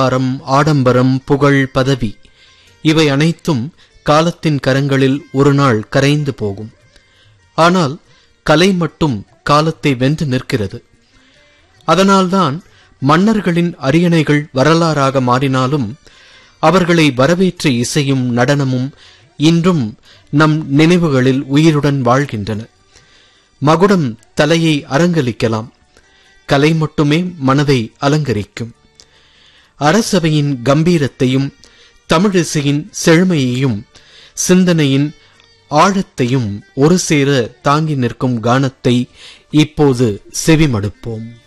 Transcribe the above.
அலங்காரம் ஆடம்பரம் புகழ் பதவி இவை அனைத்தும் காலத்தின் கரங்களில் ஒரு நாள் கரைந்து போகும் ஆனால் கலை மட்டும் காலத்தை வென்று நிற்கிறது அதனால்தான் மன்னர்களின் அரியணைகள் வரலாறாக மாறினாலும் அவர்களை வரவேற்ற இசையும் நடனமும் இன்றும் நம் நினைவுகளில் உயிருடன் வாழ்கின்றன மகுடம் தலையை அரங்கலிக்கலாம் கலை மட்டுமே மனதை அலங்கரிக்கும் அரசவையின் கம்பீரத்தையும் தமிழிசையின் செழுமையையும் சிந்தனையின் ஆழத்தையும் ஒரு சேர தாங்கி நிற்கும் கானத்தை இப்போது செவிமடுப்போம்